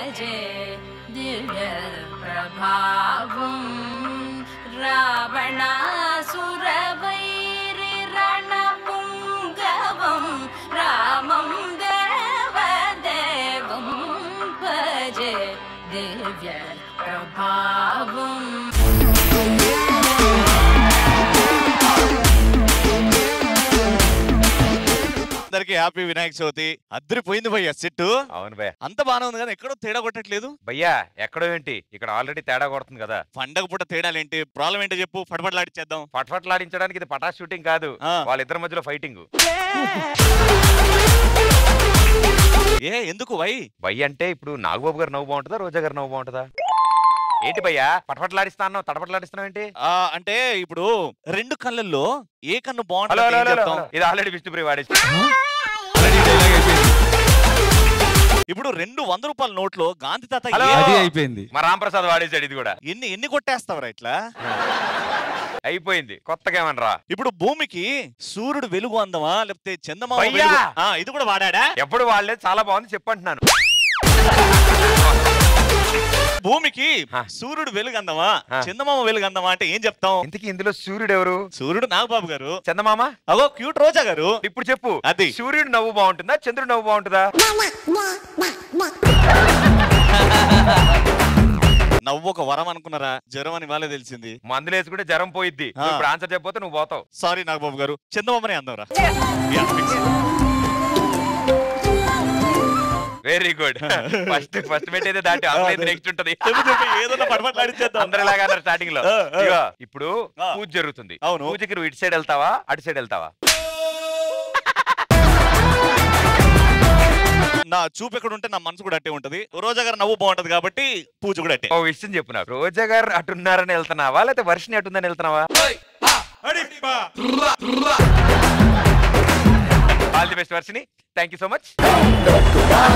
భజే దివ్య ప్రభావం రావణాసురవైరి రణపుంగవం రామం దేవదేవం భజే దివ్య ప్రభావం అందరికి హ్యాపీ వినాయక చవితి అద్దరిపోయింది భయ్య సెట్ అవును భయ్య అంత బానే ఉంది కదా ఎక్కడో తేడా కొట్టట్లేదు భయ్యా ఎక్కడో ఏంటి ఇక్కడ ఆల్రెడీ తేడా కొడుతుంది కదా పండగ పూట తేడాలేంటి ప్రాబ్లం ఏంటో చెప్పు ఫటఫటలాడిచ్చేద్దాం పట్ఫట్లాడించడానికి ఇది పటాస్ షూటింగ్ కాదు ఆ. వాళ్ళిద్దరి మధ్యలో ఫైటింగ్ ఏ ఎందుకు వై భయ్య అంటే ఇప్పుడు నాగబాబు గారు నవ్వు బాగుంటుందా రోజా గారు నవ్వు బాగుంటుందా ఏంటి భయ్యా పటపట్లాడిస్తా అన్నావు తడపట్లాడిస్తున్నావు ఏంటి ఆ, అంటే ఇప్పుడు రెండు కళ్ళల్లో ఏ కన్ను హలో హలో బాగుంటుంది హలో, హలో ఇది ఆల్రెడీ విష్ణుప్రియ వాడేసి ఇప్పుడు రెండు వంద రూపాయల నోట్లో గాంధీ తాత హలో. ఏ- అది అయిపోయింది మా రాంప్రసాద్ వాడేసాడు ఇది కూడా ఎన్ని ఎన్ని కొట్టేస్తావరా ఇట్లా అయిపోయింది కొత్తగా ఏమనరా ఇప్పుడు భూమికి సూర్యుడు వెలుగు అందమా లేకపోతే చందమామ భయ్యా! వెలుగు- ఆ, ఇది కూడా వాడాడా ఎప్పుడు వాళ్ళే చాలా బాగుంది చెప్పంటున్నాను భూమికి ఆ. సూర్యుడు వెలుగు అందమా ఆ. చందమామ వెలుగు అందమా అంటే ఏం చెప్తాం ఇంతకీ ఇందులో సూర్యుడు ఎవరు సూర్యుడు నాగబాబు గారు చందమామ అగో క్యూట్ రోజా గారు ఇప్పుడు చెప్పు అది. సూర్యుడు నవ్వు బాగుంటుందా చంద్రుడు నవ్వు బాగుంటుందా నవ్వు ఒక వరం అనుకున్నారా జ్వరం అని వాళ్ళే తెలిసింది మందులు వేసుకుంటే జ్వరం పోయిద్ది ఆ. నువ్వు ఇప్పుడు ఆన్సర్ చెప్పితే నువ్వు పోతావు సారీ నాగబాబు గారు చందమామనే అందవరా yeah, fix. Very good first first మెట్ అయితే దాటి అసలు నెక్స్ట్ ఉంటది చెప్పు చెప్పు ఏదన్నా పడమట్లాడించేద్దాం అందరిలాగా అన్నారు స్టార్టింగ్ లో ఆ, ఆ. ఇగో, ఇప్పుడు ఆ. పూజ జరుగుతుంది అవును. పూజకి నువ్వు ఇటు సైడ్ వెళ్తావా అటు సైడ్ వెళ్తావా నా చూపు ఎక్కడ ఉంటే నా మనసు కూడా అట్టే ఉంటది రోజా గారు నవ్వు బాగుంటది కాబట్టి పూజ కూడా అట్టే ఓ విషయం చెప్పు నాకు రోజా గారు అటున్నారని వెళ్తున్నావా లేకపోతే వర్షిని అటుందని వెళ్తున్నావా all the best Varshini thank you so much